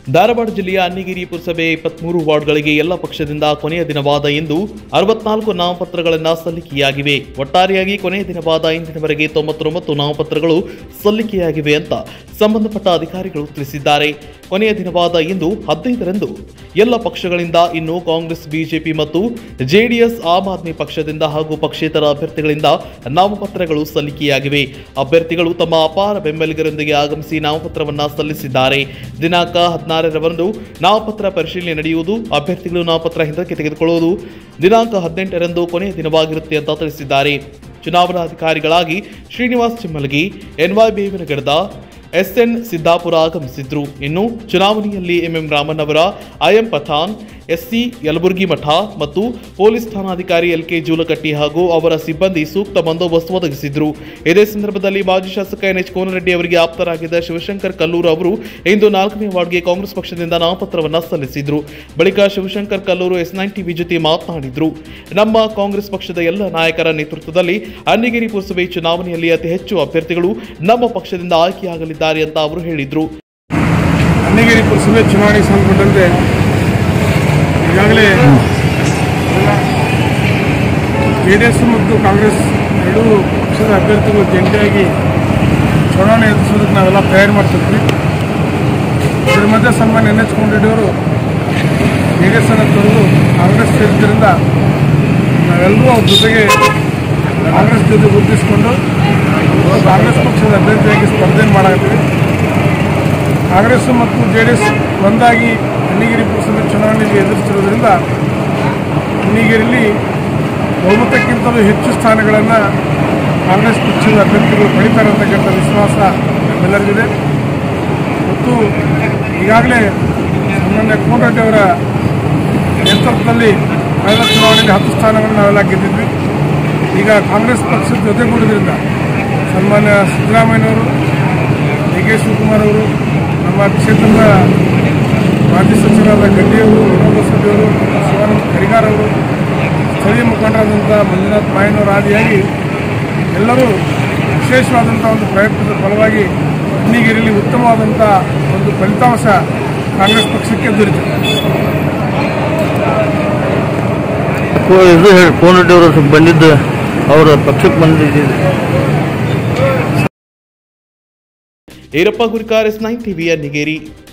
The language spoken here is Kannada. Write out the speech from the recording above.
ಧಾರವಾಡ ಜಿಲ್ಲೆಯ ಅನ್ನಿಗಿರಿ ಪುರಸಭೆ ಇಪ್ಪತ್ಮೂರು ವಾರ್ಡ್ಗಳಿಗೆ ಎಲ್ಲ ಪಕ್ಷದಿಂದ ಕೊನೆಯ ದಿನವಾದ ಇಂದು ಅರವತ್ನಾಲ್ಕು ನಾಮಪತ್ರಗಳನ್ನು ಸಲ್ಲಿಕೆಯಾಗಿವೆ ಒಟ್ಟಾರೆಯಾಗಿ ಕೊನೆಯ ದಿನವಾದ ಇಂದಿನವರೆಗೆ ತೊಂಬತ್ತೊಂಬತ್ತು ನಾಮಪತ್ರಗಳು ಸಲ್ಲಿಕೆಯಾಗಿವೆ ಅಂತ ಸಂಬಂಧಪಟ್ಟ ಅಧಿಕಾರಿಗಳು ತಿಳಿಸಿದ್ದಾರೆ ಕೊನೆಯ ದಿನವಾದ ಇಂದು ಹದಿನೈದರಂದು ಎಲ್ಲ ಪಕ್ಷಗಳಿಂದ ಇನ್ನು ಕಾಂಗ್ರೆಸ್ ಬಿಜೆಪಿ ಮತ್ತು ಜೆಡಿಎಸ್ ಆಮ್ ಆದ್ಮಿ ಪಕ್ಷದಿಂದ ಹಾಗೂ ಪಕ್ಷೇತರ ಅಭ್ಯರ್ಥಿಗಳಿಂದ ನಾಮಪತ್ರಗಳು ಸಲ್ಲಿಕೆಯಾಗಿವೆ ಅಭ್ಯರ್ಥಿಗಳು ತಮ್ಮ ಅಪಾರ ಬೆಂಬಲಿಗರೊಂದಿಗೆ ಆಗಮಿಸಿ ನಾಮಪತ್ರವನ್ನ ಸಲ್ಲಿಸಿದ್ದಾರೆ ದಿನಾಂಕ ಹದಿನಾರರಂದು ನಾಮಪತ್ರ ಪರಿಶೀಲನೆ ನಡೆಯುವುದು ಅಭ್ಯರ್ಥಿಗಳು ನಾಮಪತ್ರ ಹಿಂದಕ್ಕೆ ತೆಗೆದುಕೊಳ್ಳುವುದು ದಿನಾಂಕ ಹದಿನೆಂಟರಂದು ಕೊನೆಯ ದಿನವಾಗಿರುತ್ತೆ ಅಂತ ತಿಳಿಸಿದ್ದಾರೆ ಚುನಾವಣಾಧಿಕಾರಿಗಳಾಗಿ ಶ್ರೀನಿವಾಸ್ ಚಿಮ್ಮಲಗಿ ಎನ್ವೈ ಬೇವಿನಗಡದ ಎಸ್ಎನ್ ಸಿದ್ದಾಪುರ ಆಗಮಿಸಿದ್ರು ಇನ್ನು ಚುನಾವಣೆಯಲ್ಲಿ ಎಂಎಂ ರಾಮನ್ ಅವರ ಐಎಂ ಪಠಾಣ್ ಎಸ್ಸಿ ಯಲಬುರ್ಗಿ ಮಠ ಮತ್ತು ಪೊಲೀಸ್ ಠಾಣಾಧಿಕಾರಿ ಎಲ್ ಕೆ ಜೂಲಕಟ್ಟಿ ಹಾಗೂ ಅವರ ಸಿಬ್ಬಂದಿ ಸೂಕ್ತ ಬಂದೋಬಸ್ತ್ ಒದಗಿಸಿದ್ರು ಇದೇ ಸಂದರ್ಭದಲ್ಲಿ ಮಾಜಿ ಶಾಸಕ ಎನ್ ಎಚ್ ಕೋನರೆಡ್ಡಿ ಅವರಿಗೆ ಆಪ್ತರಾಗಿದ್ದ ಶಿವಶಂಕರ್ ಕಲ್ಲೂರು ಅವರು ಇಂದು ನಾಲ್ಕನೇ ವಾರ್ಡ್ಗೆ ಕಾಂಗ್ರೆಸ್ ಪಕ್ಷದಿಂದ ನಾಮಪತ್ರವನ್ನ ಸಲ್ಲಿಸಿದ್ರು ಬಳಿಕ Shivashankar Kallur S nine TV ಜೊತೆ ಮಾತನಾಡಿದ್ರು ನಮ್ಮ ಕಾಂಗ್ರೆಸ್ ಪಕ್ಷದ ಎಲ್ಲ ನಾಯಕರ ನೇತೃತ್ವದಲ್ಲಿ ಅನ್ನಿಗಿರಿ ಪುರಸಭೆ ಚುನಾವಣೆಯಲ್ಲಿ ಅತಿ ಹೆಚ್ಚು ಅಭ್ಯರ್ಥಿಗಳು ನಮ್ಮ ಪಕ್ಷದಿಂದ ಆಯ್ಕೆಯಾಗಲಿದ್ದಾರೆ ಅಂತ ಅವರು ಹೇಳಿದ್ರು ಅನ್ನಿಗೇರಿ ಪುರಸಭೆ ಚುನಾವಣೆಗೆ ಸಂಬಂಧಪಟ್ಟಂತೆ ಈಗಾಗಲೇ ಜೆ ಡಿ ಎಸ್ ಮತ್ತು ಕಾಂಗ್ರೆಸ್ ಎರಡೂ ಪಕ್ಷದ ಅಭ್ಯರ್ಥಿಗಳು ಜಂಟಿಯಾಗಿ ಚುನಾವಣೆ ಎದುರಿಸೋದಕ್ಕೆ ನಾವೆಲ್ಲ ತಯಾರಿ ಮಾಡ್ತಿದ್ವಿ ಇದರ ಮಧ್ಯೆ ಸನ್ಮಾನ್ಯ ಎನ್ ಎಚ್ ರೆಡ್ಡಿಯವರು ಜೆ ಡಿ ಎಸ್ ಅನ್ನು ತೊರೆದು ಕಾಂಗ್ರೆಸ್ ಸೇರಿದ್ದರಿಂದ ನಾವೆಲ್ಲರೂ ಅವ್ರ ಜೊತೆಗೆ ಕಾಂಗ್ರೆಸ್ ಜೊತೆ ಗುರುತಿಸಿಕೊಂಡು ಕಾಂಗ್ರೆಸ್ ಪಕ್ಷದ ಅಭ್ಯರ್ಥಿಯಾಗಿ ಸ್ಪರ್ಧೆಯನ್ನು ಮಾಡಾಕತ್ತೀವಿ ಕಾಂಗ್ರೆಸ್ ಮತ್ತು ಜೆ ಡಿ ಎಸ್ ಒಂದಾಗಿ ಅನ್ನಿಗಿರಿ ಪುರಸಭೆ ಚುನಾವಣೆಯಲ್ಲಿ ಎದುರಿಸಿರುವುದರಿಂದ ಅನ್ನಿಗಿರಿಯಲ್ಲಿ ಬಹುಮತಕ್ಕಿಂತಲೂ ಹೆಚ್ಚು ಸ್ಥಾನಗಳನ್ನು ಕಾಂಗ್ರೆಸ್ ಪಕ್ಷದ ಅಭ್ಯರ್ಥಿಗಳು ಪಡಿತಾರೆ ಅಂತಕ್ಕಂಥ ವಿಶ್ವಾಸ ನಮ್ಮೆಲ್ಲರಿಗಿದೆ ಮತ್ತು ಈಗಾಗಲೇ ಸನ್ಮಾನ್ಯ ಕೋನರೆಡ್ಡಿ ಅವರ ನೇತೃತ್ವದಲ್ಲಿ ಕಳೆದ ಚುನಾವಣೆಯಲ್ಲಿ ಹತ್ತು ಸ್ಥಾನಗಳನ್ನು ನಾವೆಲ್ಲ ಗೆದ್ದಿದ್ವಿ ಈಗ ಕಾಂಗ್ರೆಸ್ ಪಕ್ಷದ ಜೊತೆಗೂಡಿದ್ರಿಂದ ಸನ್ಮಾನ್ಯ ಸಿದ್ದರಾಮಯ್ಯನವರು ಡಿ ಕೆ ಶಿವಕುಮಾರ್ ಅವರು ನಮ್ಮ ಕ್ಷೇತ್ರದ ಮಾಜಿ ಸಚಿವರಾದ ಗಡ್ಡಿಯವರು ವಿನೋದ ಸಭೆಯವರು ಶಿವಾನಂದ ಕರಿಗಾರ್ ಅವರು ಸ್ಥಳೀಯ ಮುಖಂಡರಾದಂಥ ಮಂಜುನಾಥ್ ಮಾಯನವರು ಆದಿಯಾಗಿ ಎಲ್ಲರೂ ವಿಶೇಷವಾದಂಥ ಒಂದು ಪ್ರಯತ್ನದ ಫಲವಾಗಿ ಅನ್ನಿಗಿರಿಯಲ್ಲಿ ಉತ್ತಮವಾದಂಥ ಒಂದು ಫಲಿತಾಂಶ ಕಾಂಗ್ರೆಸ್ ಪಕ್ಷಕ್ಕೆ ದೊರೆತಿದೆ ಕೋ- ಇದು ಹೇಳಿ ಕೋನ್ ರೆಡ್ಡಿ ಅವರು ಬಂದಿದ್ದು ಅವರ ಪಕ್ಷಕ್ಕೆ ಬಂದಿದ್ದು Eerappa Gurikar S nine TV Annigeri